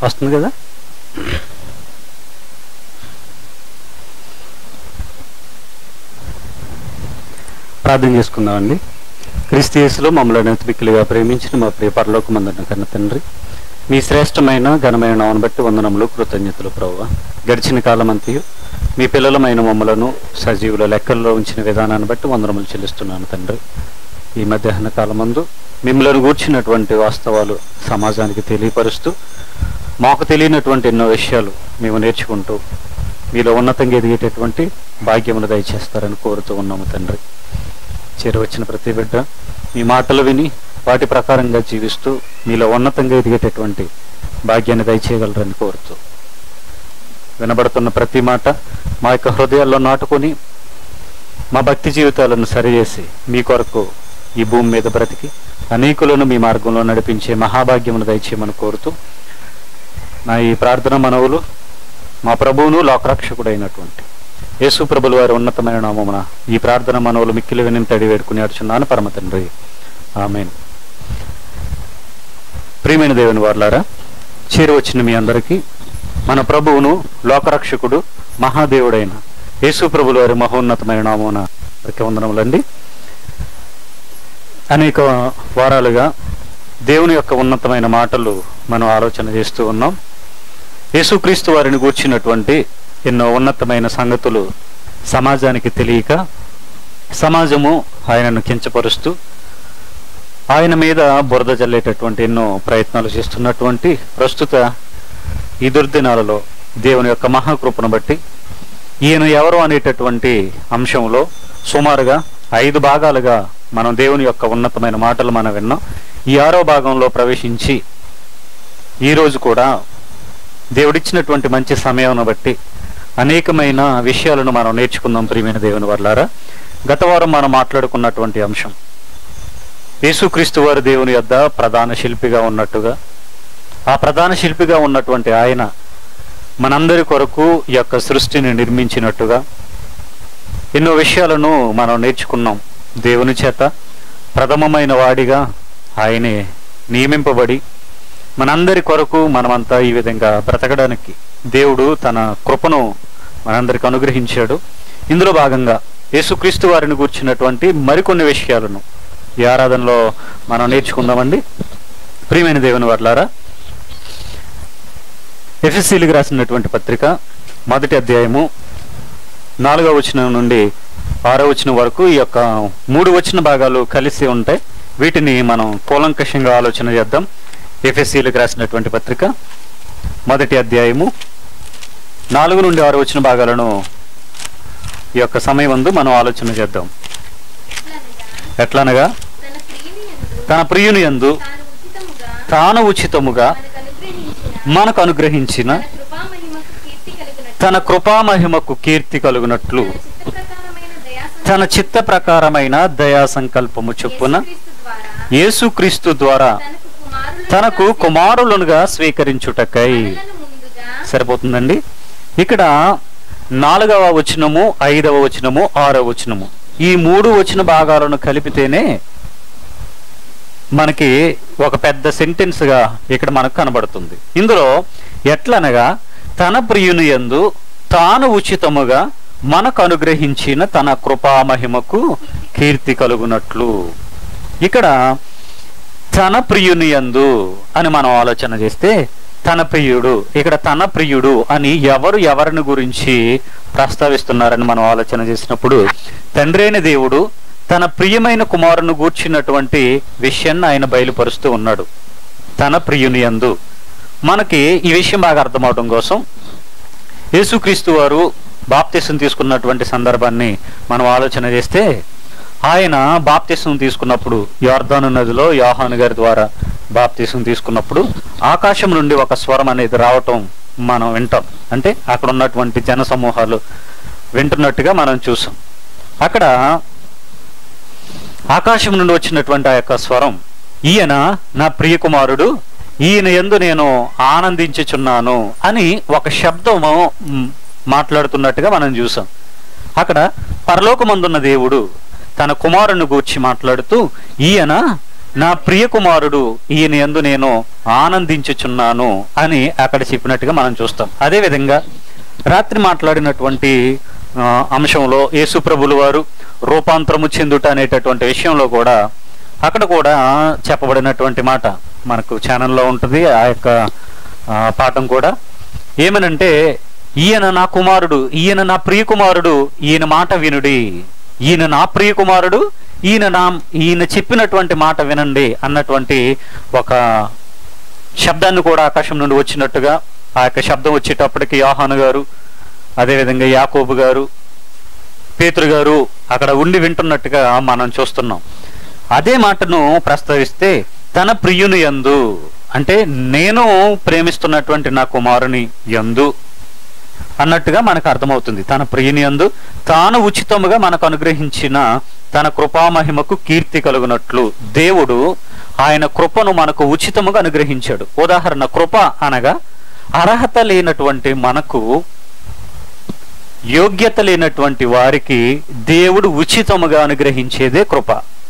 వస్తుంది కదా ప్రార్థన చేసుకుందామండి క్రీస్తు యేసులో మమ్మల్ని అతిపిక్కిలిగా ప్రేమించిన మా ప్రియ పరలోకమందున్న కన్న తండ్రి మీ శ్రేష్టమైన ఘనమైన నామను బట్టి వందనములు కృతజ్ఞతలు ప్రభువ గడిచిన కాలమంతయు మీ పిల్లలమైన మమ్మలను సజీవుల లెక్కల్లో ఉంచిన విధానాన్ని బట్టి వందనములు చెల్లిస్తున్నాను తండ్రి ఈ మధ్యాహ్న కాలమందు మిమ్మల్ని గూర్చినటువంటి వాస్తవాలు సమాజానికి తెలియపరుస్తూ మాకు తెలియనటువంటి ఎన్నో విషయాలు మేము నేర్చుకుంటూ మీలో ఉన్నతంగా ఎదిగేటటువంటి భాగ్యములు దయచేస్తారని కోరుతూ ఉన్నాము తండ్రి చేరవచ్చిన ప్రతి బిడ్డ మీ మాటలు విని వాటి ప్రకారంగా జీవిస్తూ మీలో ఉన్నతంగా ఎదిగేటటువంటి భాగ్యాన్ని దయచేయగలరని కోరుతూ వినబడుతున్న ప్రతి మాట మా యొక్క హృదయాల్లో నాటుకొని మా భక్తి జీవితాలను సరిచేసి మీ కొరకు ఈ భూమి మీద బ్రతికి అనేకులను మీ మార్గంలో నడిపించే మహాభాగ్యమును దయచేయమని కోరుతూ నా ఈ ప్రార్థన మనవులు మా ప్రభువును లోకరక్షకుడైనటువంటి యేసు ప్రభుల వారి ఉన్నతమైన నామమున ఈ ప్రార్థన మనవులు మిక్కిలి విని తడి వేడుకుని అడుచున్నాను పరమ తండ్రి ఆమెన్ ప్రియమైన దేవుని వార్లారా చేరువచ్చిన మీ అందరికీ మన ప్రభువును లోకరక్షకుడు మహాదేవుడైన యేసు ప్రభుల వారి మహోన్నతమైన నామమున వారికి వందనములండి అనేక వారాలుగా దేవుని యొక్క ఉన్నతమైన మాటలు మనం ఆలోచన చేస్తూ ఉన్నాం యేసుక్రీస్తు వారిని గూర్చినటువంటి ఎన్నో ఉన్నతమైన సంగతులు సమాజానికి తెలియక సమాజము ఆయనను కించపరుస్తూ ఆయన మీద బురద జల్లేటటువంటి ఎన్నో ప్రయత్నాలు చేస్తున్నటువంటి ప్రస్తుత ఈ దుర్దినాలలో దేవుని యొక్క మహాకృపను బట్టి ఈయన ఎవరు అనేటటువంటి అంశంలో సుమారుగా ఐదు భాగాలుగా మనం దేవుని యొక్క ఉన్నతమైన మాటలు మనం విన్నాం ఈ ఆరో భాగంలో ప్రవేశించి ఈరోజు కూడా దేవుడిచ్చినటువంటి మంచి సమయం బట్టి అనేకమైన విషయాలను మనం నేర్చుకుందాం ప్రియమైన దేవుని వర్లారా గత వారం మనం మాట్లాడుకున్నటువంటి అంశం యేసుక్రీస్తు వారు దేవుని యొద్ద ప్రధాన శిల్పిగా ఉన్నట్టుగా ఆ ప్రధాన శిల్పిగా ఉన్నటువంటి ఆయన మనందరి కొరకు ఈ యొక్క సృష్టిని నిర్మించినట్టుగా ఎన్నో విషయాలను మనం నేర్చుకున్నాం దేవుని చేత ప్రథమమైన వాడిగా ఆయనే నియమింపబడి మనందరి కొరకు మనమంతా ఈ విధంగా బ్రతకడానికి దేవుడు తన కృపను మనందరికి అనుగ్రహించాడు ఇందులో భాగంగా యేసుక్రీస్తు వారిని కూర్చున్నటువంటి మరికొన్ని విషయాలను ఈ ఆరాధనలో మనం నేర్చుకుందామండి ప్రియమైన దేవుని వర్లారా ఎఫ్ఎస్సీలకు రాసినటువంటి పత్రిక మొదటి అధ్యాయము నాలుగవ వచనం నుండి ఆరో వచనం వరకు ఈ యొక్క మూడు వచన భాగాలు కలిసి ఉంటాయి వీటిని మనం కూలంకషంగా ఆలోచన చేద్దాం ఎఫ్ఎస్సీలకు రాసినటువంటి పత్రిక మొదటి అధ్యాయము నాలుగు నుండి ఆరు వచ్చిన భాగాలను ఈ యొక్క సమయం ముందు మనం ఆలోచన చేద్దాం ఎట్లనగా ఎట్లనగా తన ప్రియుని యందు తన ప్రియుని యందు తాను ఉచితముగా తాను ఉచితముగా మనకు అనుగ్రహించిన మనకు అనుగ్రహించిన తన కృపామహిమకు కీర్తి కలుగునట్లు తన కృపామహిమకు కీర్తి కలుగునట్లు తన చిత్త ప్రకారమైన దయా సంకల్పము చొప్పున యేసుక్రీస్తు ద్వారా యేసుక్రీస్తు ద్వారా తనకు కుమారులుగా తనకు కుమారులనుగా స్వీకరించుటకై మనలను ముందుగా సరిపోతుందండి ఇక్కడ నాలుగవ వచనము ఐదవ వచనము ఆరవ వచనము ఈ మూడు వచన భాగాలను కలిపితేనే మనకి ఒక పెద్ద సెంటెన్స్ గా ఇక్కడ మనకు కనబడుతుంది ఇందులో ఎట్లనగా తన ప్రియుని యందు తాను ఉచితముగా మనకు అనుగ్రహించిన తన కృపామహిమకు కీర్తి కలుగునట్లు ఇక్కడ తన ప్రియుని యందు అని మనం ఆలోచన చేస్తే తన ప్రియుడు ఇక్కడ తన ప్రియుడు అని ఎవరు ఎవరిని గురించి ప్రస్తావిస్తున్నారని మనం ఆలోచన చేసినప్పుడు తండ్రి అయిన దేవుడు తన ప్రియమైన కుమారుని గూర్చినటువంటి విషయాన్ని ఆయన బయలుపరుస్తూ ఉన్నాడు తన ప్రియుని యందు మనకి ఈ విషయం బాగా అర్థమవడం కోసం యేసుక్రీస్తు వారు బాప్తిసం తీసుకున్నటువంటి సందర్భాన్ని మనం ఆలోచన చేస్తే ఆయన బాప్తిసం తీసుకున్నప్పుడు యోర్ధాను నదిలో యోహాను గారి ద్వారా బాప్తిసం తీసుకున్నప్పుడు ఆకాశం నుండి ఒక స్వరం అనేది రావటం మనం వింటాం అంటే అక్కడ ఉన్నటువంటి జన సమూహాలు వింటున్నట్టుగా మనం చూసాం అక్కడ ఆకాశం నుండి వచ్చినటువంటి ఆ యొక్క స్వరం ఈయన నా ప్రియ కుమారుడు ఈయన ఎందు నేను ఆనందించుచున్నాను అని ఒక శబ్దము మ్, మాట్లాడుతున్నట్టుగా మనం చూసాం అక్కడ పరలోకమందున్న దేవుడు తన కుమారుని గూర్చి మాట్లాడుతూ ఈయన నా ప్రియ కుమారుడు ఈయన యందు నేను ఆనందించుచున్నాను అని అక్కడ చెప్పినట్టుగా మనం చూస్తాం అదే విధంగా రాత్రి మాట్లాడినటువంటి ఆ, అంశంలో యేసు ప్రభులు వారు రూపాంతరము చెందుట అనేటటువంటి విషయంలో కూడా అక్కడ కూడా చెప్పబడినటువంటి మాట మనకు ఛానల్లో ఉంటుంది ఆ యొక్క ఆ, పాఠం కూడా ఏమనంటే ఈయన నా కుమారుడు ఈయన నా ప్రియ కుమారుడు ఈయన మాట వినుడి ఈయన నా ప్రియ కుమారుడు ఈయన నా ఈయన చెప్పినటువంటి మాట వినండి అన్నటువంటి ఒక శబ్దాన్ని కూడా ఆకాశం నుండి వచ్చినట్టుగా ఆ యొక్క శబ్దం వచ్చేటప్పటికి యోహాను గారు అదేవిధంగా యాకోబు గారు పేతురు గారు అక్కడ ఉండి వింటున్నట్టుగా మనం చూస్తున్నాం అదే మాటను ప్రస్తావిస్తే తన ప్రియుని యందు అంటే నేను ప్రేమిస్తున్నటువంటి నా కుమారుని యందు అన్నట్టుగా మనకు అర్థమవుతుంది తన ప్రియుని యందు తాను ఉచితముగా మనకు అనుగ్రహించిన తన కృపామహిమకు కీర్తి కలుగునట్లు దేవుడు ఆయన కృపను మనకు ఉచితముగా అనుగ్రహించాడు ఉదాహరణ కృప అనగా అర్హత లేనటువంటి మనకు యోగ్యత లేనటువంటి వారికి దేవుడు ఉచితముగా అనుగ్రహించేదే కృప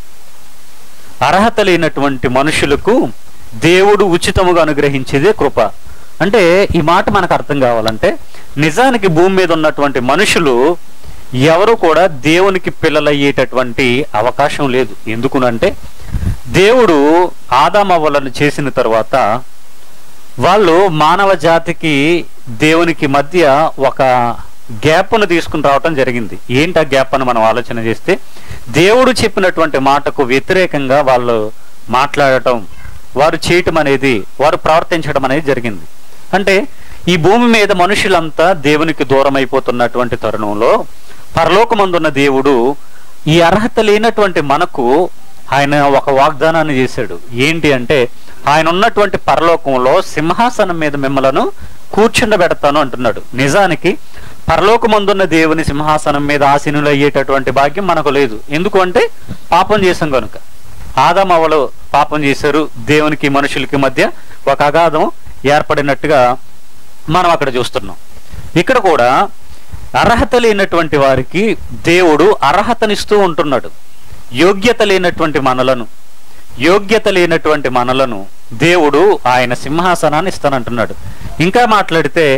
అర్హత లేనటువంటి మనుషులకు దేవుడు ఉచితముగా అనుగ్రహించేదే కృప అంటే ఈ మాట మనకు అర్థం కావాలంటే నిజానికి భూమి మీద ఉన్నటువంటి మనుషులు ఎవరు కూడా దేవునికి పిల్లలయ్యేటటువంటి అవకాశం లేదు ఎందుకునంటే దేవుడు ఆదామవ్వలను చేసిన తర్వాత వాళ్ళు మానవ జాతికి దేవునికి మధ్య ఒక గ్యాప్ను తీసుకుని రావటం జరిగింది ఏంటి ఆ గ్యాప్ అని మనం ఆలోచన చేస్తే దేవుడు చెప్పినటువంటి మాటకు వ్యతిరేకంగా వాళ్ళు మాట్లాడటం వారు చేయటం అనేది వారు ప్రవర్తించడం అనేది జరిగింది అంటే ఈ భూమి మీద మనుషులంతా దేవునికి దూరం అయిపోతున్నటువంటి తరుణంలో పరలోకమందున్న దేవుడు ఈ అర్హత లేనటువంటి మనకు ఆయన ఒక వాగ్దానాన్ని చేశాడు ఏంటి అంటే ఆయన ఉన్నటువంటి పరలోకంలో సింహాసనం మీద మిమ్మలను కూర్చుండబెడతాను అంటున్నాడు నిజానికి పరలోకమందున్న దేవుని సింహాసనం మీద ఆసీనులు అయ్యేటటువంటి భాగ్యం మనకు లేదు ఎందుకు అంటే పాపం చేశాం కనుక ఆదామవలు పాపం చేశారు దేవునికి మనుషులకి మధ్య ఒక అగాధం ఏర్పడినట్టుగా మనం అక్కడ చూస్తున్నాం ఇక్కడ కూడా అర్హత లేనటువంటి వారికి దేవుడు అర్హతనిస్తూ ఉంటున్నాడు యోగ్యత లేనటువంటి మనలను యోగ్యత లేనటువంటి మనలను దేవుడు ఆయన సింహాసనాన్ని ఇస్తానంటున్నాడు ఇంకా మాట్లాడితే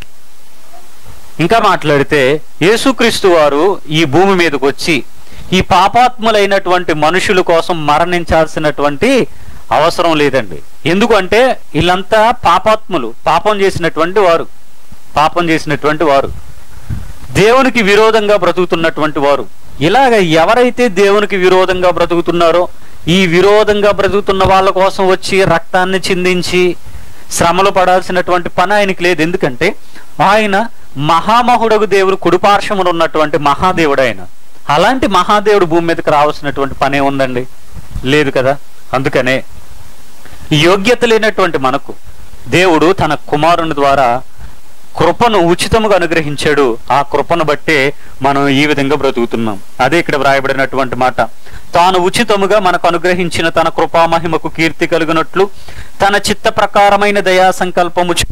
ఇంకా మాట్లాడితే యేసుక్రీస్తు వారు ఈ భూమి మీదకి వచ్చి ఈ పాపాత్ములైనటువంటి మనుషుల కోసం మరణించాల్సినటువంటి అవసరం లేదండి ఎందుకంటే వీళ్ళంతా పాపాత్ములు పాపం చేసినటువంటి వారు పాపం చేసినటువంటి వారు దేవునికి విరోధంగా బ్రతుకుతున్నటువంటి వారు ఇలాగ ఎవరైతే దేవునికి విరోధంగా బ్రతుకుతున్నారో ఈ విరోధంగా బ్రతుకుతున్న వాళ్ళ కోసం వచ్చి రక్తాన్ని చిందించి శ్రమలు పడాల్సినటువంటి పని ఆయనకి లేదు ఎందుకంటే ఆయన మహామహుడగు దేవుడు కుడిపార్శ్వమున ఉన్నటువంటి మహాదేవుడు ఆయన అలాంటి మహాదేవుడు భూమి మీదకి రావాల్సినటువంటి పనే ఉందండి లేదు కదా అందుకనే ఈ యోగ్యత లేనటువంటి మనకు దేవుడు తన కుమారుని ద్వారా కృపను ఉచితముగా అనుగ్రహించాడు ఆ కృపను బట్టే మనం ఈ విధంగా బ్రతుకుతున్నాం అదే ఇక్కడ వ్రాయబడినటువంటి మాట తాను ఉచితముగా మనకు అనుగ్రహించిన తన కృపా మహిమకు కీర్తి కలిగినట్లు తన చిత్త ప్రకారమైన దయా సంకల్పము చొ-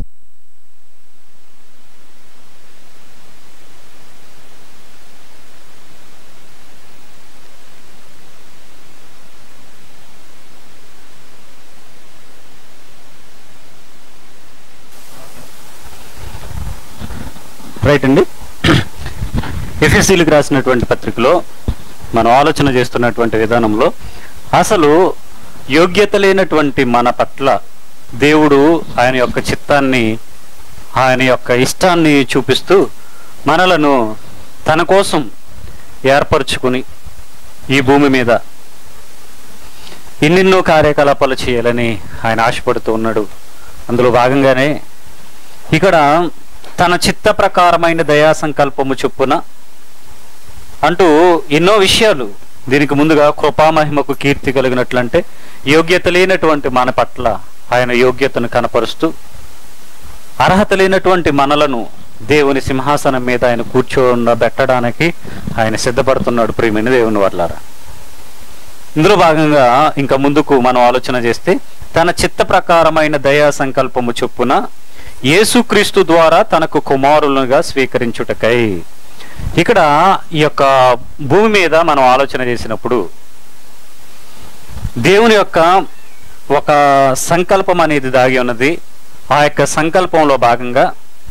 రైట్ అండి ఎఫ్ఎస్సీలకు రాసినటువంటి పత్రికలో మనం ఆలోచన చేస్తున్నటువంటి విధానంలో అసలు యోగ్యత లేనటువంటి మన పట్ల దేవుడు ఆయన యొక్క చిత్తాన్ని ఆయన యొక్క ఇష్టాన్ని చూపిస్తూ మనలను తన కోసం ఏర్పరచుకుని ఈ భూమి మీద ఎన్నెన్నో కార్యకలాపాలు చేయాలని ఆయన ఆశపడుతూ ఉన్నాడు అందులో భాగంగానే ఇక్కడ తన చిత్త ప్రకారమైన దయా సంకల్పము చొప్పున అంటూ ఎన్నో విషయాలు దీనికి ముందుగా కృపామహిమకు కీర్తి కలిగినట్లంటే యోగ్యత లేనటువంటి మన పట్ల ఆయన యోగ్యతను కనపరుస్తూ అర్హత లేనటువంటి మనలను దేవుని సింహాసనం మీద ఆయన కూర్చోబెట్టడానికి ఆయన సిద్ధపడుతున్నాడు ప్రియమైన దేవుని వర్లారా ఇందులో భాగంగా ఇంకా ముందుకు మనం ఆలోచన చేస్తే తన చిత్త ప్రకారమైన దయా సంకల్పము చొప్పున యేసుక్రీస్తు ద్వారా తనకు కుమారులుగా స్వీకరించుటకై ఇక్కడ ఈ యొక్క భూమి మీద మనం ఆలోచన చేసినప్పుడు దేవుని యొక్క ఒక సంకల్పం అనేది దాగి ఉన్నది ఆ యొక్క సంకల్పంలో భాగంగా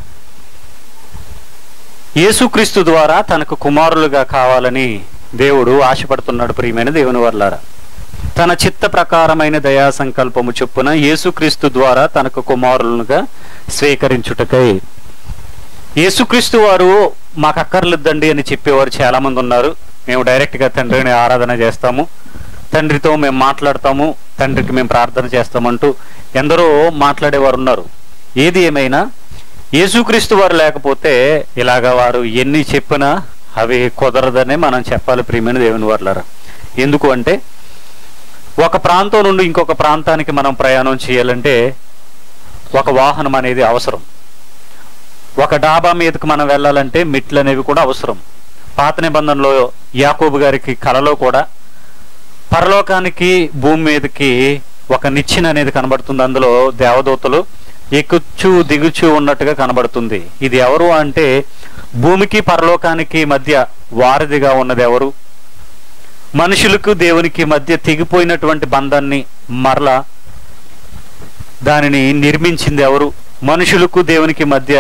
యేసుక్రీస్తు ద్వారా తనకు కుమారులుగా కావాలని దేవుడు ఆశపడుతున్నాడు ప్రియమైన దేవుని వర్లారా తన చిత్త ప్రకారమైన దయా సంకల్పము చొప్పున యేసుక్రీస్తు ద్వారా తనకు కుమారులుగా స్వీకరించుటకై యేసుక్రీస్తు వారు మాకు అక్కర్లేదండి అని చెప్పేవారు చాలా మంది ఉన్నారు మేము డైరెక్ట్ గా తండ్రిని ఆరాధన చేస్తాము తండ్రితో మేము మాట్లాడతాము తండ్రికి మేము ప్రార్థన చేస్తామంటూ ఎందరో మాట్లాడేవారు ఉన్నారు ఏది ఏమైనా యేసుక్రీస్తు వారు లేకపోతే ఇలాగా వారు ఎన్ని చెప్పినా అవి కుదరదనే మనం చెప్పాలి ప్రియమైన దేవుని వర్లారా ఎందుకు అంటే ఒక ప్రాంతం నుండి ఇంకొక ప్రాంతానికి మనం ప్రయాణం చేయాలంటే ఒక వాహనం అనేది అవసరం ఒక డాబా మీదకి మనం వెళ్ళాలంటే మెట్లు అనేవి కూడా అవసరం పాత నిబంధనలో యాకోబు గారికి కలలో కూడా పరలోకానికి భూమి మీదకి ఒక నిచ్చెన అనేది కనబడుతుంది అందులో దేవదూతలు ఎక్కుచు దిగుచు ఉన్నట్టుగా కనబడుతుంది ఇది ఎవరు అంటే భూమికి పరలోకానికి మధ్య వారధిగా ఉన్నది ఎవరు మనుషులకు దేవునికి మధ్య తెగిపోయినటువంటి బంధాన్ని మరలా దానిని నిర్మించింది ఎవరు మనుషులకు దేవునికి మధ్య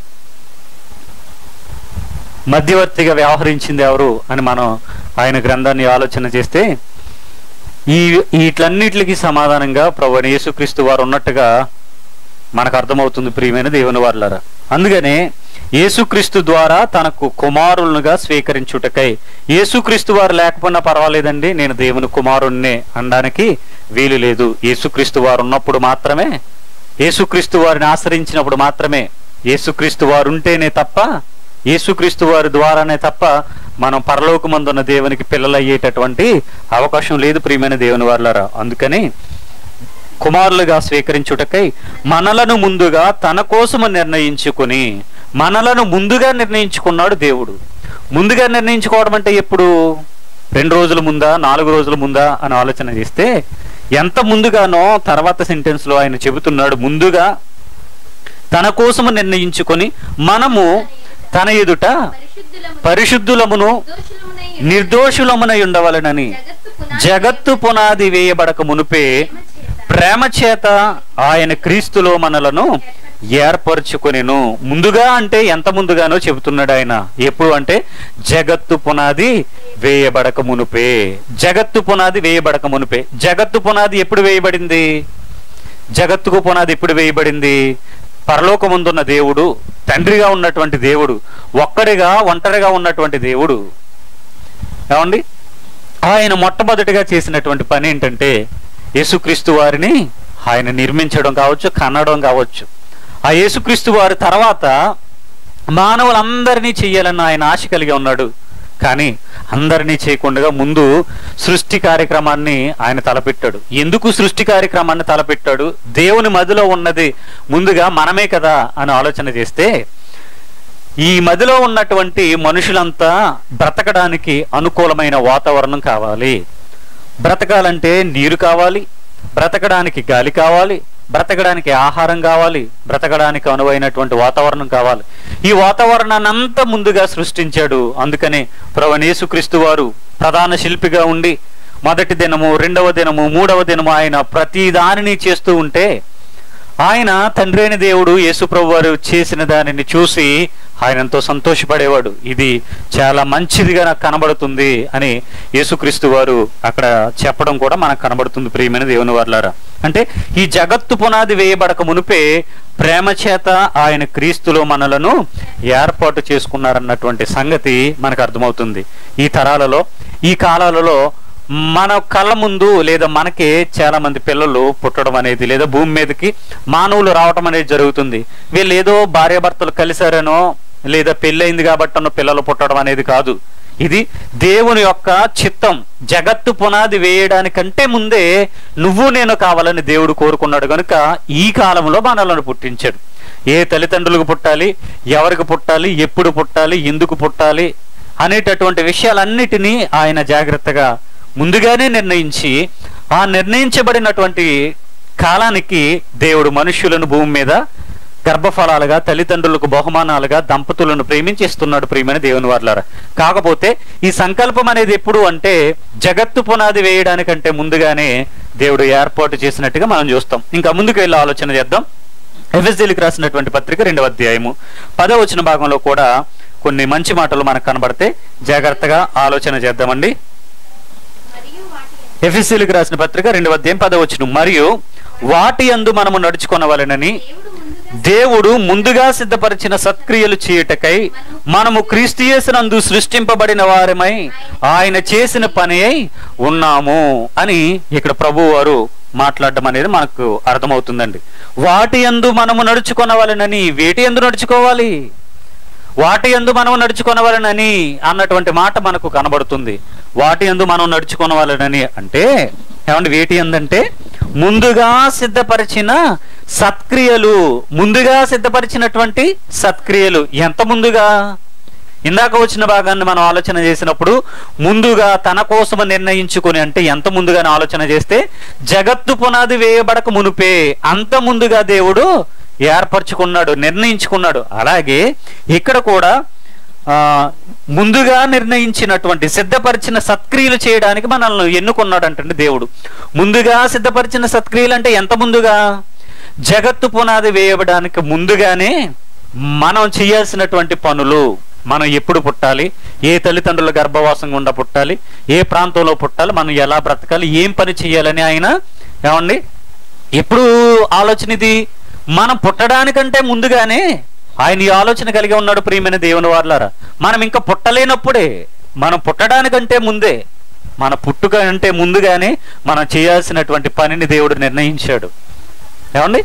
మధ్యవర్తిగా వ్యవహరించింది ఎవరు అని మనం ఆయన గ్రంథాన్ని ఆలోచన చేస్తే ఈ వీటిలన్నిటికి సమాధానంగా ప్రభు అయిన యేసుక్రీస్తు వారు ఉన్నట్టుగా మనకు అర్థమవుతుంది ప్రియమైన దేవుని వారులారా అందుకనే యేసుక్రీస్తు ద్వారా తనకు కుమారులుగా స్వీకరించుటకై యేసుక్రీస్తు వారు లేకపోయినా పర్వాలేదండి నేను దేవుని కుమారుణ్ణే అనడానికి వీలు లేదు యేసుక్రీస్తు వారు ఉన్నప్పుడు మాత్రమే యేసుక్రీస్తు వారిని ఆశ్రయించినప్పుడు మాత్రమే యేసుక్రీస్తు వారు ఉంటేనే తప్ప యేసుక్రీస్తు వారి ద్వారానే తప్ప మనం పరలోకమందున్న దేవునికి పిల్లలయ్యేటటువంటి అవకాశం లేదు ప్రియమైన దేవుని వారులారా అందుకని కుమారులుగా స్వీకరించుటకై మనలను ముందుగా తన కోసము నిర్ణయించుకుని మనలను ముందుగా నిర్ణయించుకున్నాడు దేవుడు ముందుగా నిర్ణయించుకోవడం అంటే ఎప్పుడు రెండు రోజుల ముందా నాలుగు రోజుల ముందా అని ఆలోచన చేస్తే ఎంత ముందుగానో తర్వాత సెంటెన్స్ లో ఆయన చెబుతున్నాడు ముందుగా తన కోసము నిర్ణయించుకొని మనము తన ఎదుట పరిశుద్ధులమును నిర్దోషులమునై ఉండవలనని జగత్తు పునాది వేయబడక మునుపే ప్రేమ చేత ఆయన క్రీస్తులో మనలను ఏర్పరచుకొనెను ముందుగా అంటే ఎంత ముందుగానో చెబుతున్నాడు ఆయన ఎప్పుడు అంటే జగత్తు పునాది వేయబడక మునుపే జగత్తు పునాది వేయబడక మునుపే జగత్తు పునాది ఎప్పుడు వేయబడింది జగత్తుకు పునాది ఎప్పుడు వేయబడింది పరలోకముందున్న దేవుడు తండ్రిగా ఉన్నటువంటి దేవుడు ఒక్కడిగా ఒంటరిగా ఉన్నటువంటి దేవుడు ఏమండి ఆయన మొట్టమొదటిగా చేసినటువంటి పని ఏంటంటే యేసుక్రీస్తు వారిని ఆయన నిర్మించడం కావచ్చు కనడం కావచ్చు ఆ యేసుక్రీస్తు వారి తర్వాత మానవులందరినీ చెయ్యాలన్న ఆయన ఆశ కలిగి ఉన్నాడు కానీ అందరినీ చేయకుండా ముందు సృష్టి కార్యక్రమాన్ని ఆయన తలపెట్టాడు ఎందుకు సృష్టి కార్యక్రమాన్ని తలపెట్టాడు దేవుని మదిలో ఉన్నది ముందుగా మనమే కదా అని ఆలోచన చేస్తే ఈ మదిలో ఉన్నటువంటి మనుషులంతా బ్రతకడానికి అనుకూలమైన వాతావరణం కావాలి బ్రతకాలంటే నీరు కావాలి బ్రతకడానికి గాలి కావాలి బ్రతకడానికి ఆహారం కావాలి బ్రతకడానికి అనువైనటువంటి వాతావరణం కావాలి ఈ వాతావరణాన్ని అంతా ముందుగా సృష్టించాడు అందుకనే ప్రవణేశుక్రీస్తు వారు ప్రధాన శిల్పిగా ఉండి మొదటి దినము రెండవ దినము మూడవ దినము ఆయన ప్రతి దానిని చేస్తూ ఉంటే ఆయన తండ్రి అయిన దేవుడు యేసుప్రభు వారు చేసిన దానిని చూసి ఆయన ఎంతో సంతోషపడేవాడు ఇది చాలా మంచిదిగా నాకు కనబడుతుంది అని యేసుక్రీస్తు వారు అక్కడ చెప్పడం కూడా మనకు కనబడుతుంది ప్రియమైన దేవుని వారులారా అంటే ఈ జగత్తు పునాది వేయబడక మునిపే ప్రేమ చేత ఆయన క్రీస్తులో మనలను ఏర్పాటు చేసుకున్నారన్నటువంటి సంగతి మనకు అర్థమవుతుంది ఈ తరాలలో ఈ కాలాలలో మన కళ్ళ ముందు లేదా మనకే చాలా మంది పిల్లలు పుట్టడం అనేది లేదా భూమి మీదకి మానవులు రావటం అనేది జరుగుతుంది వీళ్ళు ఏదో భార్యాభర్తలు కలిశారనో లేదా పెళ్ళయింది కాబట్టనో పిల్లలు పుట్టడం అనేది కాదు ఇది దేవుని యొక్క చిత్తం జగత్తు పునాది వేయడానికంటే ముందే నువ్వు నేను కావాలని దేవుడు కోరుకున్నాడు కనుక ఈ కాలంలో మనలను పుట్టించాడు ఏ తల్లిదండ్రులకు పుట్టాలి ఎవరికి పుట్టాలి ఎప్పుడు పుట్టాలి ఎందుకు పుట్టాలి అనేటటువంటి విషయాలన్నిటినీ ఆయన జాగ్రత్తగా ముందుగానే నిర్ణయించి ఆ నిర్ణయించబడినటువంటి కాలానికి దేవుడు మనుష్యులను భూమి మీద గర్భఫలాలుగా తల్లిదండ్రులకు బహుమానాలుగా దంపతులను ప్రేమించిస్తున్నాడు ప్రియమైన దేవుని వర్లారా కాకపోతే ఈ సంకల్పం అనేది ఎప్పుడు అంటే జగత్తు పునాది వేయడానికంటే ముందుగానే దేవుడు ఏర్పాటు చేసినట్టుగా మనం చూస్తాం ఇంకా ముందుకు వెళ్ళి ఆలోచన చేద్దాం ఎఫ్ఎస్డీలకు రాసినటువంటి పత్రిక రెండవ అధ్యాయము పదవ వచ్చిన భాగంలో కూడా కొన్ని మంచి మాటలు మనకు కనబడితే జాగ్రత్తగా ఆలోచన చేద్దామండి మరియు వాటి ఎఫ్ఎస్సీలకు రాసిన పత్రిక రెండవ అధ్యాయం పదవచ్చును మరియు వాటి అందు మనము నడుచుకొనవలెనని దేవుడు ముందుగా దేవుడు ముందుగా సిద్ధపరిచిన సత్క్రియలు చేయుటకై మనము క్రీస్తుయేసునందు సృష్టింపబడిన వారమై ఆయన చేసిన పని అయి ఉన్నాము అని ఇక్కడ ప్రభు వారు మాట్లాడడం అనేది మనకు అర్థమవుతుందండి వాటి యందు మనము నడుచుకొనవలెనని వేటి యందు నడుచుకోవాలి వాటి యందు మనం నడుచుకొనవలనని అన్నటువంటి మాట మనకు కనబడుతుంది వాటి యందు మనం నడుచుకొనవలనని అంటే ఏమండి వేటి ఎందంటే ముందుగా సిద్ధపరిచిన సత్క్రియలు ముందుగా సిద్ధపరిచినటువంటి సత్క్రియలు ఎంత ముందుగా ఇందాక వచ్చిన భాగాన్ని మనం ఆలోచన చేసినప్పుడు ముందుగా తన కోసం నిర్ణయించుకొని అంటే ఎంత ముందుగానే ఆలోచన చేస్తే జగత్తు పునాది వేయబడక మునుపే అంత ముందుగా దేవుడు ఏర్పరచుకున్నాడు నిర్ణయించుకున్నాడు అలాగే ఇక్కడ కూడా ఆ ముందుగా నిర్ణయించినటువంటి సిద్ధపరిచిన సత్క్రియలు చేయడానికి మనల్ని ఎన్నుకున్నాడు అంటే దేవుడు ముందుగా సిద్ధపరిచిన సత్క్రియలు అంటే ఎంత ముందుగా జగత్తు పునాది వేయబడానికి ముందుగానే మనం చేయాల్సినటువంటి పనులు మనం ఎప్పుడు పుట్టాలి ఏ తల్లిదండ్రుల గర్భవాసం గుండా పుట్టాలి ఏ ప్రాంతంలో పుట్టాలి మనం ఎలా బ్రతకాలి ఏం పని చేయాలని ఆయన ఏమండి ఎప్పుడు ఆలోచన ఇది మనం పుట్టడానికంటే ముందుగానే ఆయన ఈ ఆలోచన కలిగి ఉన్నాడు ప్రియమైన దేవుని వార్లారా మనం ఇంకా పుట్టలేనప్పుడే మనం పుట్టడానికంటే ముందే మన పుట్టుక అంటే ముందుగానే మనం చేయాల్సినటువంటి పనిని దేవుడు నిర్ణయించాడు ఏమండి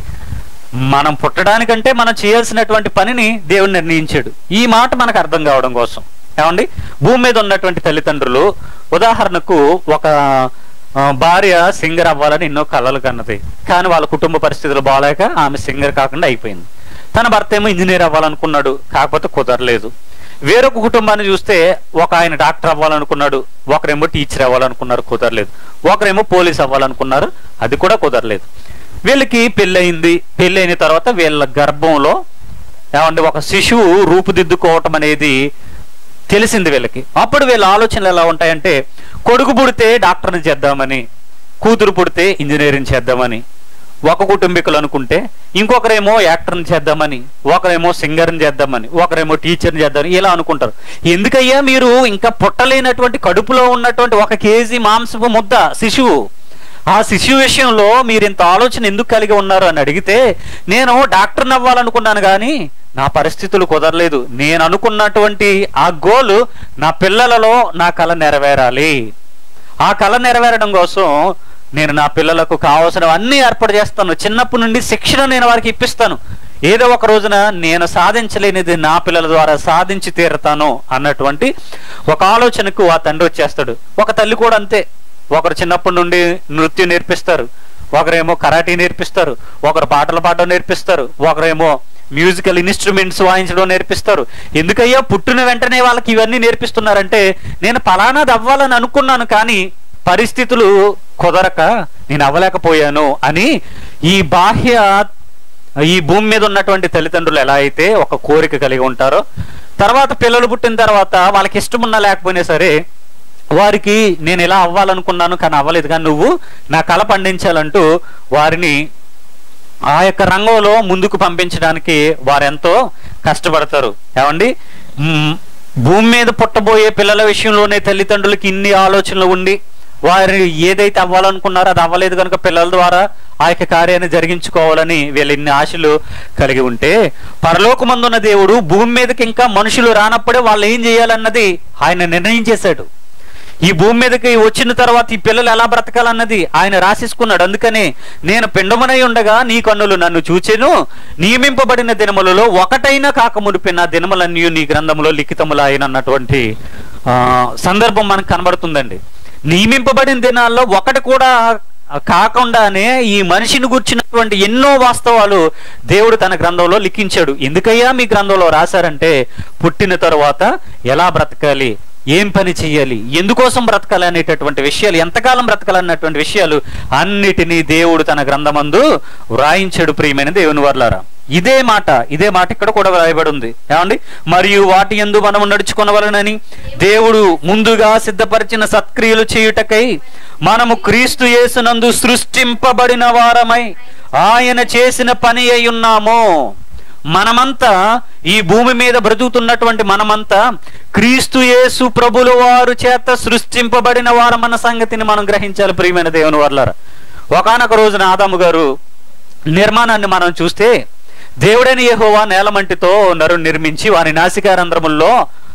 మనం పుట్టడానికంటే మనం చేయాల్సినటువంటి పనిని దేవుడు నిర్ణయించాడు ఈ మాట మనకు అర్థం కావడం కోసం ఏమండి భూమి మీద ఉన్నటువంటి తల్లిదండ్రులు ఉదాహరణకు ఒక ఆ, భార్య సింగర్ అవ్వాలని ఎన్నో కలలు కన్నది కానీ వాళ్ళ కుటుంబ పరిస్థితులు బాగాలేక ఆమె సింగర్ కాకుండా అయిపోయింది తన భర్త ఏమో ఇంజనీర్ అవ్వాలనుకున్నాడు కాకపోతే కుదరలేదు వేరొక కుటుంబాన్ని చూస్తే ఒక ఆయన డాక్టర్ అవ్వాలనుకున్నాడు ఒకరేమో టీచర్ అవ్వాలనుకున్నారు కుదరలేదు ఒకరేమో పోలీస్ అవ్వాలనుకున్నారు అది కూడా కుదరలేదు వీళ్ళకి పెళ్ళయింది పెళ్ళైన తర్వాత వీళ్ళ గర్భంలో ఏమంటే ఒక శిశువు రూపుదిద్దుకోవటం అనేది తెలిసింది వీళ్ళకి అప్పుడు వీళ్ళ ఆలోచనలు ఎలా ఉంటాయంటే కొడుకు పుడితే డాక్టర్ని చేద్దామని కూతురు పుడితే ఇంజనీరింగ్ చేద్దామని ఒక కుటుంబీకులు అనుకుంటే ఇంకొకరేమో యాక్టర్ని చేద్దామని ఒకరేమో సింగర్ని చేద్దామని ఒకరేమో టీచర్ని చేద్దామని ఇలా అనుకుంటారు ఎందుకయ్యా మీరు ఇంకా పుట్టలేనటువంటి కడుపులో ఉన్నటువంటి ఒక కేజీ మాంసపు ముద్ద శిశువు ఆ శిశువు విషయంలో మీరు ఇంత ఆలోచన ఎందుకు కలిగి ఉన్నారు అని అడిగితే నేను డాక్టర్ని అవ్వాలనుకున్నాను కానీ నా పరిస్థితులు కుదరలేదు నేను అనుకున్నటువంటి ఆ గోల్ నా పిల్లలలో నా కళ నెరవేరాలి ఆ కళ నెరవేరడం కోసం నేను నా పిల్లలకు కావాల్సినవన్నీ ఏర్పాటు చేస్తాను చిన్నప్పటి నుండి శిక్షణ నేను వారికి ఇప్పిస్తాను ఏదో ఒక రోజున నేను సాధించలేనిది నా పిల్లల ద్వారా సాధించి తీరుతాను అన్నటువంటి ఒక ఆలోచనకు ఆ తండ్రి వచ్చేస్తాడు ఒక తల్లి కూడా అంతే ఒకరు చిన్నప్పటి నుండి నృత్యం నేర్పిస్తారు ఒకరేమో కరాటీ నేర్పిస్తారు ఒకరు పాటలు పాడడం నేర్పిస్తారు ఒకరేమో మ్యూజికల్ ఇన్స్ట్రుమెంట్స్ వాయించడం నేర్పిస్తారు ఎందుకయ్యా పుట్టిన వెంటనే వాళ్ళకి ఇవన్నీ నేర్పిస్తున్నారంటే నేను ఫలానాది అవ్వాలని అనుకున్నాను కానీ పరిస్థితులు కుదరక నేను అవ్వలేకపోయాను అని ఈ బాహ్య ఈ భూమి మీద ఉన్నటువంటి తల్లిదండ్రులు ఎలా అయితే ఒక కోరిక కలిగి ఉంటారో తర్వాత పిల్లలు పుట్టిన తర్వాత వాళ్ళకి ఇష్టం ఉన్నా లేకపోయినా సరే వారికి నేను ఇలా అవ్వాలనుకున్నాను కానీ అవ్వలేదు కానీ నువ్వు నా కళ పండించాలంటూ వారిని ఆ యొక్క రంగంలో ముందుకు పంపించడానికి వారెంతో కష్టపడతారు ఏమండి మ్, భూమి మీద పుట్టబోయే పిల్లల విషయంలోనే తల్లిదండ్రులకి ఇన్ని ఆలోచనలు ఉండి వారు ఏదైతే అవ్వాలనుకున్నారో అది అవ్వలేదు కనుక పిల్లల ద్వారా ఆ యొక్క కార్యాన్ని జరిగించుకోవాలని వీళ్ళు ఇన్ని ఆశలు కలిగి ఉంటే పరలోకమందున్న దేవుడు భూమి మీదకి ఇంకా మనుషులు రానప్పుడే వాళ్ళు ఏం చేయాలన్నది ఆయన నిర్ణయించేశాడు ఈ భూమి మీదకి వచ్చిన తర్వాత ఈ పిల్లలు ఎలా బ్రతకాలన్నది ఆయన రాసేసుకున్నాడు అందుకనే నేను పిండమనై ఉండగా నీ కన్నులు నన్ను చూచెను నియమింపబడిన దినములలో ఒకటైనా కాక మునిపి నా దినములన్నీ నీ గ్రంథములో లిఖితములు అన్నటువంటి ఆ, సందర్భం మనకు కనబడుతుందండి నియమింపబడిన దినాల్లో ఒకటి కూడా కాకుండానే ఈ మనిషిని గుర్చినటువంటి ఎన్నో వాస్తవాలు దేవుడు తన గ్రంథంలో లిఖించాడు ఎందుకయ్యా మీ గ్రంథంలో రాశారంటే పుట్టిన తరువాత ఎలా బ్రతకాలి ఏం పని చేయాలి ఎందుకోసం బ్రతకాలి అనేటటువంటి విషయాలు ఎంతకాలం బ్రతకాలి అన్నటువంటి విషయాలు అన్నిటినీ దేవుడు తన గ్రంథమందు వ్రాయించాడు ప్రియమైన దేవుని వర్లారా ఇదే మాట ఇదే మాట ఇక్కడ కూడా వ్రాయబడి ఉంది ఏమండి మరియు వాటి ఎందు మనము నడుచుకొనవలనని దేవుడు ముందుగా సిద్ధపరిచిన సత్క్రియలు చేయుటకై మనము క్రీస్తు యేసునందు సృష్టింపబడిన వారమై ఆయన చేసిన పని అయి ఉన్నాము మనమంతా ఈ భూమి మీద బ్రతుకుతున్నటువంటి మనమంతా క్రీస్తు యేసు ప్రభుల వారు చేత సృష్టింపబడిన వారమన్న సంగతిని మనం గ్రహించాలి ప్రియమైన దేవుని వర్లారా ఒకనొక రోజున ఆదాము గారు నిర్మాణాన్ని మనం చూస్తే దేవుడని యెహోవా నేలమంటితో నరుని నిర్మించి వారి నాసికారంధ్రముల్లో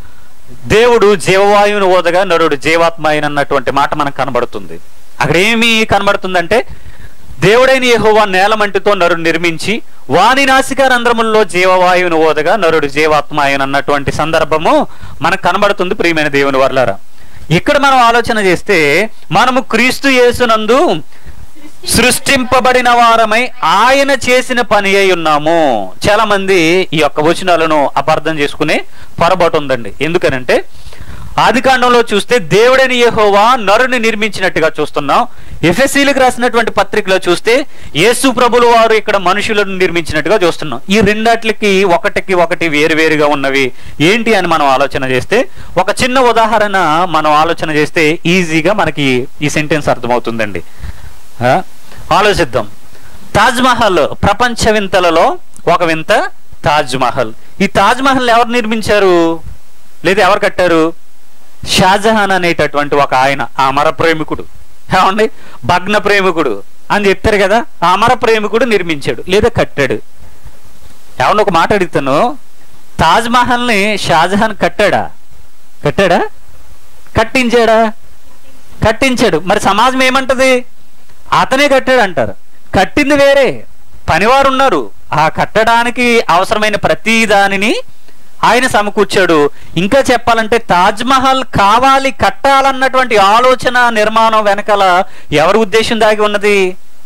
దేవుడు జీవవాయువును ఓదగా నరుడు జీవాత్మ అయినన్నటువంటి మాట మనకు కనబడుతుంది అక్కడ ఏమి కనబడుతుందంటే దేవుడైన యెహోవా నేలమంటితో నరుడు నిర్మించి వాని నాసికారంధ్రముల్లో జీవవాయువును ఓదగా నరుడు జీవాత్మ అయినన్నటువంటి సందర్భము మనకు కనబడుతుంది ప్రియమైన దేవుని వర్లారా ఇక్కడ మనం ఆలోచన చేస్తే మనము క్రీస్తు యేసునందు సృష్టింపబడిన వారమై ఆయన చేసిన పని అయి ఉన్నాము చాలా మంది ఈ యొక్క వచనాలను అపార్థం చేసుకునే పొరపాటు ఉందండి ఎందుకనంటే ఆది కాండంలో చూస్తే దేవుడని యెహోవా నరుని నిర్మించినట్టుగా చూస్తున్నాం ఎఫ్ఎస్సీలకు రాసినటువంటి పత్రికలో చూస్తే యేసు ప్రభులు వారు ఇక్కడ మనుషులను నిర్మించినట్టుగా చూస్తున్నాం ఈ రెండాట్లకి ఒకటికి ఒకటి వేరువేరుగా ఉన్నవి ఏంటి అని మనం ఆలోచన చేస్తే ఒక చిన్న ఉదాహరణ మనం ఆలోచన చేస్తే ఈజీగా మనకి ఈ సెంటెన్స్ అర్థమవుతుందండి ఆ? ఆలోచిద్దాం తాజ్ మహల్ ప్రపంచ వింతలలో ఒక వింత తాజ్ మహల్ ఈ తాజ్ మహల్ ఎవరు నిర్మించారు లేదా ఎవరు కట్టారు షాజహాన్ అనేటటువంటి ఒక ఆయన ఆ అమర ప్రేమికుడు ఏమండి భగ్న ప్రేమికుడు అని చెప్తారు కదా ఆ అమర ప్రేమికుడు నిర్మించాడు లేదా కట్టాడు ఏమన్నా ఒక మాట అడుగుతాను తాజ్ మహల్ని షాజహాన్ కట్టాడా కట్టాడా కట్టించాడా కట్టించాడు మరి సమాజం ఏమంటది అతనే కట్టాడు అంటారు కట్టింది వేరే పనివారు ఉన్నారు ఆ కట్టడానికి అవసరమైన ప్రతి దానిని ఆయన సమకూర్చాడు ఇంకా చెప్పాలంటే తాజ్ మహల్ కావాలి కట్టాలన్నటువంటి ఆలోచన నిర్మాణం వెనకాల ఎవరి ఉద్దేశం దాగి ఉన్నది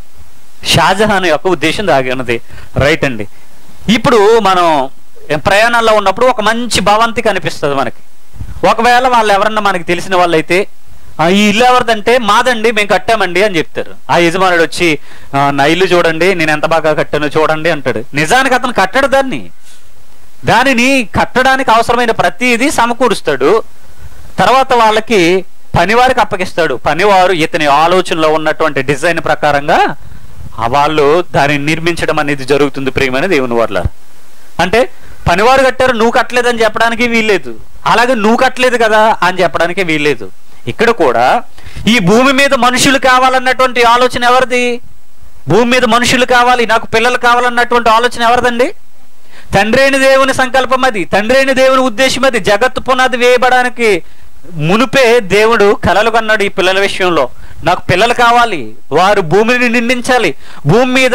షాజహాన్ యొక్క ఉద్దేశం దాగి ఉన్నది రైట్ అండి ఇప్పుడు మనం ప్రయాణాల్లో ఉన్నప్పుడు ఒక మంచి భవంతి కనిపిస్తుంది మనకి ఒకవేళ వాళ్ళు ఎవరన్నా మనకి తెలిసిన వాళ్ళైతే "ఆ, ఈ ఇల్లు ఎవరిదంటే మాదండి మేము కట్టామండి అని చెప్తారు ఆ యజమానుడు వచ్చి "ఆ, నా ఇల్లు చూడండి నేను ఎంత బాగా కట్టానో చూడండి అంటాడు నిజానికి అతను కట్టడు దాన్ని దానిని కట్టడానికి అవసరమైన ప్రతిదీ సమకూరుస్తాడు తర్వాత వాళ్ళకి పనివారికి అప్పగిస్తాడు పనివారు ఇతని ఆలోచనలో ఉన్నటువంటి డిజైన్ ప్రకారంగా ఆ వాళ్ళు దానిని నిర్మించడం అనేది జరుగుతుంది ప్రియమైన దేవుని వాళ్ళ అంటే పనివారు కట్టారు నువ్వు కట్టలేదని చెప్పడానికి వీల్లేదు అలాగే నువ్వు కట్టలేదు కదా అని చెప్పడానికి వీల్లేదు ఇక్కడ కూడా ఈ భూమి మీద మనుషులు కావాలన్నటువంటి ఆలోచన ఎవరిది భూమి మీద మనుషులు కావాలి నాకు పిల్లలు కావాలన్నటువంటి ఆలోచన ఎవరిదండి తండ్రి అయిన దేవుని సంకల్పం అది తండ్రి అయిన దేవుని ఉద్దేశం అది జగత్తు పునాది వేయబడానికి మునుపే దేవుడు కలలు కన్నాడు ఈ పిల్లల విషయంలో నాకు పిల్లలు కావాలి వారు భూమిని నిందించాలి భూమి మీద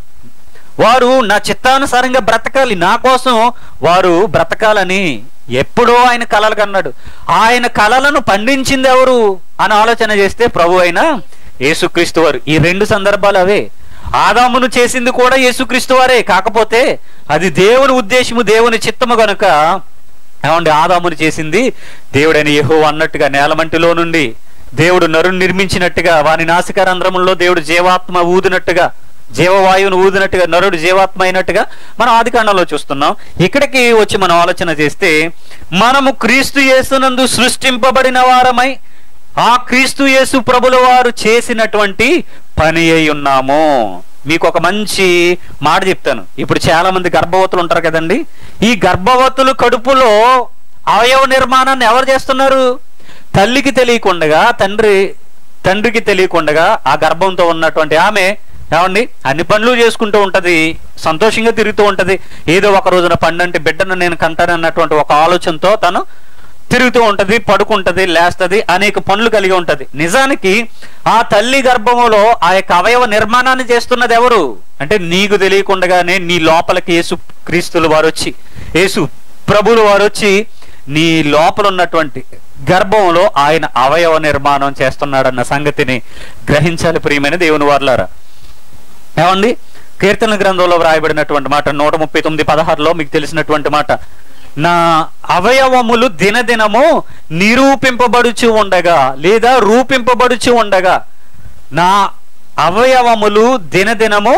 వారు నా చిత్తానుసారంగా బ్రతకాలి నా కోసం వారు బ్రతకాలని ఎప్పుడో ఆయన కలలు కన్నాడు ఆయన కలలను పండించింది ఎవరు అని ఆలోచన చేస్తే ప్రభు అయిన యేసుక్రీస్తు వారు ఈ రెండు సందర్భాలు అవే ఆదామును చేసింది కూడా యేసుక్రీస్తు వారే కాకపోతే అది దేవుని ఉద్దేశము దేవుని చిత్తము గనుక ఏమండి ఆదామును చేసింది దేవుడైన యెహో అన్నట్టుగా నేలమంటిలో నుండి దేవుడు నరుని నిర్మించినట్టుగా వాని నాసికారంధ్రములో దేవుడు జీవాత్మ ఊదినట్టుగా జీవవాయువును ఊదినట్టుగా నరుడు జీవాత్మ అయినట్టుగా మనం ఆదికాండంలో చూస్తున్నాం ఇక్కడికి వచ్చి మనం ఆలోచన చేస్తే మనము క్రీస్తు యేసునందు సృష్టింపబడిన వారమై ఆ క్రీస్తు యేసు ప్రభుల వారు చేసినటువంటి పని అయి ఉన్నాము మీకు ఒక మంచి మాట చెప్తాను ఇప్పుడు చాలా మంది గర్భవతులు ఉంటారు కదండి ఈ గర్భవతులు కడుపులో అవయవ నిర్మాణాన్ని ఎవరు చేస్తున్నారు తల్లికి తెలియకుండగా తండ్రి తండ్రికి తెలియకుండగా ఆ గర్భంతో ఉన్నటువంటి ఆమె ఏమండి అన్ని పనులు చేసుకుంటూ ఉంటది సంతోషంగా తిరుగుతూ ఉంటది ఏదో ఒక రోజున పండంటి బిడ్డను నేను కంటానన్నటువంటి ఒక ఆలోచనతో తను తిరుగుతూ ఉంటది పడుకుంటది లేస్తది అనేక పనులు కలిగి ఉంటది నిజానికి ఆ తల్లి గర్భములో ఆ యొక్క అవయవ నిర్మాణాన్ని చేస్తున్నది ఎవరు అంటే నీకు తెలియకుండగానే నీ లోపలికి యేసు క్రీస్తులు వారు వచ్చి యేసు ప్రభులు వారు వచ్చి నీ లోపల ఉన్నటువంటి గర్భంలో ఆయన అవయవ నిర్మాణం చేస్తున్నాడన్న సంగతిని గ్రహించాలి ప్రియమైన దేవుని వార్లారా ఏమండి కీర్తన గ్రంథంలో వ్రాయబడినటువంటి మాట నూట ముప్పై తొమ్మిది పదహారులో మీకు తెలిసినటువంటి మాట నా అవయవములు దినదినము నిరూపింపబడుచు ఉండగా లేదా రూపింపబడుచు ఉండగా నా అవయవములు దినదినము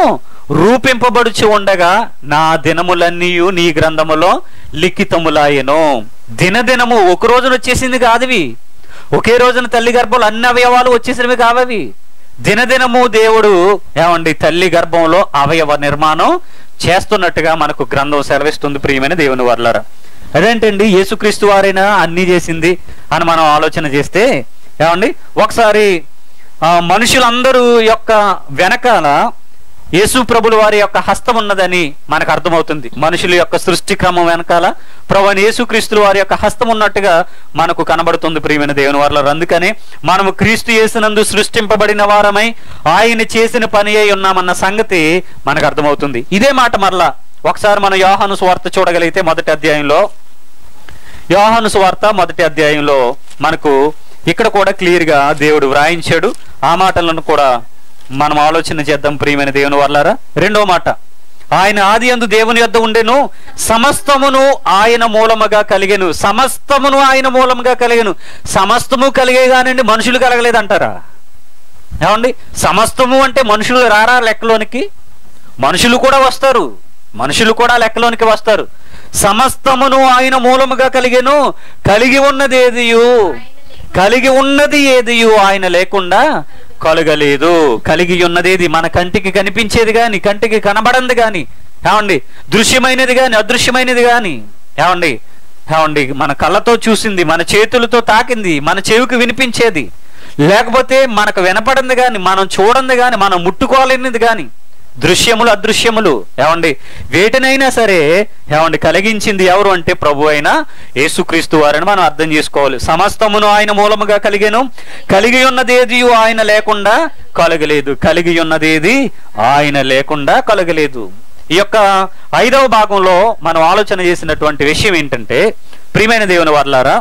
రూపింపబడుచు ఉండగా నా దినములన్నీ నీ గ్రంథములో లిఖితములాయను దినదినము ఒక రోజున వచ్చేసింది కాదువి ఒకే రోజున తల్లి గర్భంలో అన్ని అవయవాలు వచ్చేసినవి కావవి దినదినము దేవుడు ఏమండి తల్లి గర్భంలో అవయవ నిర్మాణం చేస్తున్నట్టుగా మనకు గ్రంథం సెలవిస్తుంది ప్రియమైన దేవుని వర్లరా అదేంటండి యేసుక్రీస్తు వారైనా అన్ని చేసింది అని మనం ఆలోచన చేస్తే ఏమండి ఒకసారి ఆ, మనుషులందరూ యొక్క వెనకాల యేసు ప్రభుల వారి యొక్క హస్తం ఉన్నదని మనకు అర్థమవుతుంది మనుషుల యొక్క సృష్టి క్రమం వెనకాల ప్రభు యేసుక్రీస్తుల వారి యొక్క హస్తం ఉన్నట్టుగా మనకు కనబడుతుంది ప్రియమైన దేవుని వారిలో అందుకనే మనము క్రీస్తు యేసునందు సృష్టింపబడిన వారమై ఆయన చేసిన పని అయి ఉన్నామన్న సంగతి మనకు అర్థమవుతుంది ఇదే మాట మరలా ఒకసారి మనం యోహాను స్వార్త చూడగలిగితే మొదటి అధ్యాయంలో యోహాను సువార్త మొదటి అధ్యాయంలో మనకు ఇక్కడ కూడా క్లియర్ గా దేవుడు వ్రాయించాడు ఆ మాటలను కూడా మనం ఆలోచన చేద్దాం ప్రియమైన దేవుని వల్లారా రెండో మాట ఆయన ఆది అందు దేవుని యొద్ద ఉండెను సమస్తమును ఆయన మూలముగా కలిగెను సమస్తమును ఆయన మూలముగా కలిగెను సమస్తము కలిగే కానండి మనుషులు కలగలేదంటారా ఏమండి సమస్తము అంటే మనుషులు రారా లెక్కలోనికి మనుషులు కూడా వస్తారు మనుషులు కూడా లెక్కలోనికి వస్తారు సమస్తమును ఆయన మూలముగా కలిగెను కలిగి ఉన్నది ఏదియు కలిగి ఉన్నది ఏదియు ఆయన లేకుండా కలగలేదు కలిగి ఉన్నదేది మన కంటికి కనిపించేది గాని కంటికి కనబడంది గాని ఏమండి దృశ్యమైనది గాని అదృశ్యమైనది గాని ఏమండి ఏమండి మన కళ్ళతో చూసింది మన చేతులతో తాకింది మన చెవికి వినిపించేది లేకపోతే మనకు వినపడింది గాని మనం చూడంది గాని మనం ముట్టుకోలేనిది గాని దృశ్యములు అదృశ్యములు ఏమండి వేటినైనా సరే ఏమండి కలిగించింది ఎవరు అంటే ప్రభు అయిన యేసుక్రీస్తు వారని మనం అర్థం చేసుకోవాలి సమస్తమును ఆయన మూలముగా కలిగాను కలిగి ఉన్నదేది ఆయన లేకుండా కలగలేదు కలిగి ఉన్నదేది ఆయన లేకుండా కలగలేదు ఈ యొక్క ఐదవ భాగంలో మనం ఆలోచన చేసినటువంటి విషయం ఏంటంటే ప్రియమైన దేవుని వర్లారా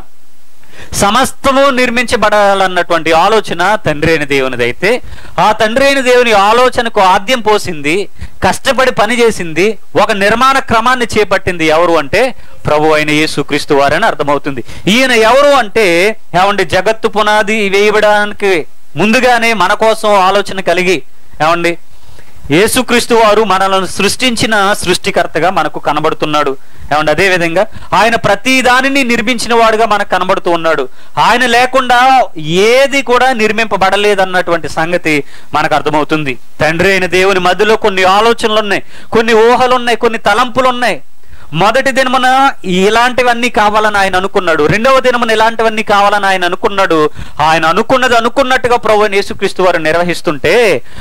సమస్తము నిర్మించబడాలన్నటువంటి ఆలోచన తండ్రి అయిన దేవునిది అయితే ఆ తండ్రి అయిన దేవుని ఆలోచనకు ఆద్యం పోసింది కష్టపడి పని చేసింది ఒక నిర్మాణ క్రమాన్ని చేపట్టింది ఎవరు అంటే ప్రభు అయిన యేసుక్రీస్తు వారని అర్థమవుతుంది ఈయన ఎవరు అంటే ఏమండి జగత్తు పునాది వేయబడానికి ముందుగానే మన కోసం ఆలోచన కలిగి ఏమండి యేసుక్రీస్తు వారు మనలను సృష్టించిన సృష్టికర్తగా మనకు కనబడుతున్నాడు ఏమండి అదే విధంగా ఆయన ప్రతి దానిని నిర్మించిన వాడుగా మనకు కనబడుతూ ఉన్నాడు ఆయన లేకుండా ఏది కూడా నిర్మింపబడలేదన్నటువంటి సంగతి మనకు అర్థమవుతుంది తండ్రి అయిన దేవుని మధ్యలో కొన్ని ఆలోచనలు ఉన్నాయి కొన్ని ఊహలు ఉన్నాయి కొన్ని తలంపులు ఉన్నాయి మొదటి దినమున ఇలాంటివన్నీ కావాలని ఆయన అనుకున్నాడు రెండవ దినమున ఇలాంటివన్నీ కావాలని ఆయన అనుకున్నాడు ఆయన అనుకున్నది అనుకున్నట్టుగా ప్రభు యేసుక్రీస్తు వారు నిర్వహిస్తుంటే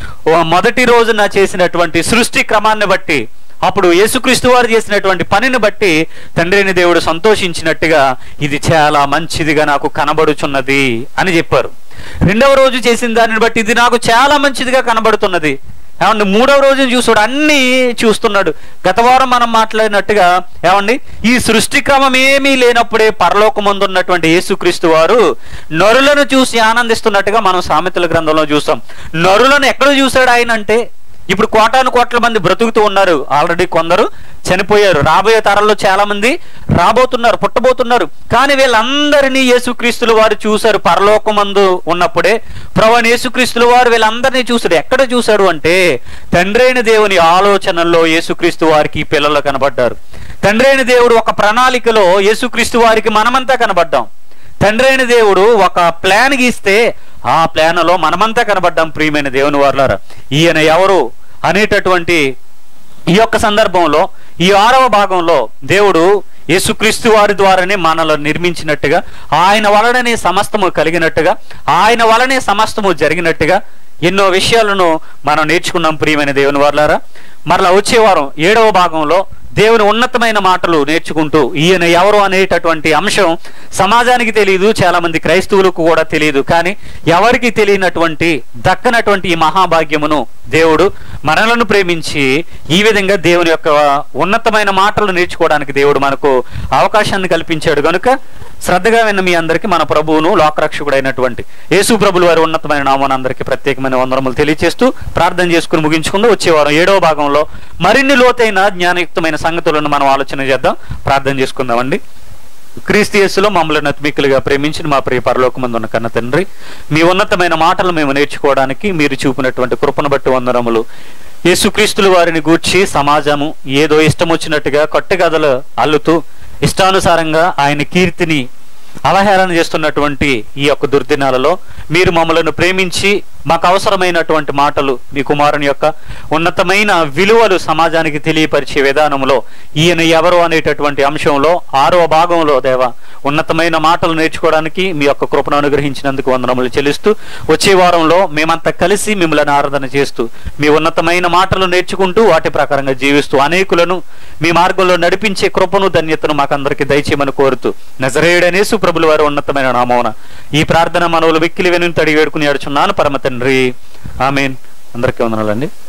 ఓ మొదటి రోజున చేసినటువంటి సృష్టి క్రమాన్ని బట్టి అప్పుడు యేసుక్రీస్తు వారు చేసినటువంటి పనిని బట్టి తండ్రిని దేవుడు సంతోషించినట్టుగా ఇది చాలా మంచిదిగా నాకు కనబడుచున్నది అని చెప్పారు రెండవ రోజు చేసిన దానిని బట్టి ఇది నాకు చాలా మంచిదిగా కనబడుతున్నది ఏమండి మూడవ రోజున చూసాడు అన్ని చూస్తున్నాడు గత వారం మనం మాట్లాడినట్టుగా ఏమండి ఈ సృష్టి క్రమం ఏమీ లేనప్పుడే పరలోకమందు ఉన్నటువంటి యేసుక్రీస్తు వారు నరులను చూసి ఆనందిస్తున్నట్టుగా మనం సామెతల గ్రంథంలో చూసాం నరులను ఎక్కడ చూశాడు ఆయన అంటే ఇప్పుడు కోటాను కోట్ల మంది బ్రతుకుతూ ఉన్నారు ఆల్రెడీ కొందరు చనిపోయారు రాబోయే తరాల్లో చాలా మంది రాబోతున్నారు పుట్టబోతున్నారు కానీ వీళ్ళందరినీ యేసుక్రీస్తులు వారు చూశారు పరలోకమందు ఉన్నప్పుడే ప్రవణ యేసుక్రీస్తులు వారు వీళ్ళందరినీ చూశాడు ఎక్కడ చూశాడు అంటే తండ్రి అయిన దేవుని ఆలోచనల్లో యేసుక్రీస్తు వారికి ఈ పిల్లలు కనబడ్డారు తండ్రి అయిన దేవుడు ఒక ప్రణాళికలో యేసుక్రీస్తు వారికి మనమంతా కనబడ్డాం తండ్రి అయిన దేవుడు ఒక ప్లాన్ గీస్తే ఆ ప్లాన్లో మనమంతా కనబడ్డాం ప్రియమైన దేవుని వారులారా ఈయన ఎవరు అనేటటువంటి ఈ యొక్క సందర్భంలో ఈ ఆరవ భాగంలో దేవుడు యేసుక్రీస్తు వారి ద్వారానే మనలో నిర్మించినట్టుగా ఆయన వలననే సమస్తము కలిగినట్టుగా ఆయన వలనే సమస్తము జరిగినట్టుగా ఎన్నో విషయాలను మనం నేర్చుకున్నాం ప్రియమైన దేవుని వారులారా మరలా వచ్చే వారం ఏడవ భాగంలో దేవుని ఉన్నతమైన మాటలు నేర్చుకుంటూ ఈయన ఎవరు అనేటటువంటి అంశం సమాజానికి తెలియదు చాలా మంది క్రైస్తవులకు కూడా తెలియదు కానీ ఎవరికి తెలియనటువంటి దక్కనటువంటి ఈ మహాభాగ్యమును దేవుడు మనలను ప్రేమించి ఈ విధంగా దేవుని యొక్క ఉన్నతమైన మాటలు నేర్చుకోవడానికి దేవుడు మనకు అవకాశాన్ని కల్పించాడు కనుక శ్రద్ధగా విన్న మీ అందరికీ మన ప్రభువును లోకరక్షకుడైనటువంటి యేసు ప్రభులు వారి ఉన్నతమైన నామాన్ని అందరికీ ప్రత్యేకమైన వందనములు తెలియజేస్తూ ప్రార్థన చేసుకుని ముగించుకుంటూ వచ్చేవారం ఏడవ భాగంలో మరిన్ని లోతైన జ్ఞానయుక్తమైన సంగతులను మనం ఆలోచన చేద్దాం ప్రార్థన చేసుకుందామండి క్రీస్తు యేసులో మమ్మల్ని అత్మికులుగా ప్రేమించిన మా ప్రియ పరలోకమందు ఉన్న కన్న తండ్రి మీ ఉన్నతమైన మాటలు మేము నేర్చుకోవడానికి మీరు చూపినటువంటి కృపను బట్టి వందనములు యేసుక్రీస్తుల వారిని గూర్చి సమాజము ఏదో ఇష్టం వచ్చినట్టుగా కట్టుకథలు అల్లుతూ ఇష్టానుసారంగా ఆయన కీర్తిని అవహేళన చేస్తున్నటువంటి ఈ యొక్క దుర్దినాలలో మీరు మమ్మలను ప్రేమించి మాకు అవసరమైనటువంటి మాటలు మీ కుమారుని యొక్క ఉన్నతమైన విలువలు సమాజానికి తెలియపరిచే విధానంలో ఈయన ఎవరు అనేటటువంటి అంశంలో ఆరవ భాగంలో దేవ ఉన్నతమైన మాటలు నేర్చుకోవడానికి మీ యొక్క కృపను అనుగ్రహించినందుకు వందనములు చెల్లిస్తూ వచ్చే వారంలో మేమంతా కలిసి మిమ్మల్ని ఆరాధన చేస్తూ మీ ఉన్నతమైన మాటలు నేర్చుకుంటూ వాటి ప్రకారంగా జీవిస్తూ అనేకులను మీ మార్గంలో నడిపించే కృపను ధన్యతను మాకందరికి దయచేయమని కోరుతూ నజరేయుడనేసు ప్రభుల వారి ఉన్నతమైన నామమున ఈ ప్రార్థన మనవులు వెక్కిలి వెను తడిగి వేడుకుని ఏడుచున్నాను పరమ తండ్రి ఆమెన్ అందరికీ వందనాలండి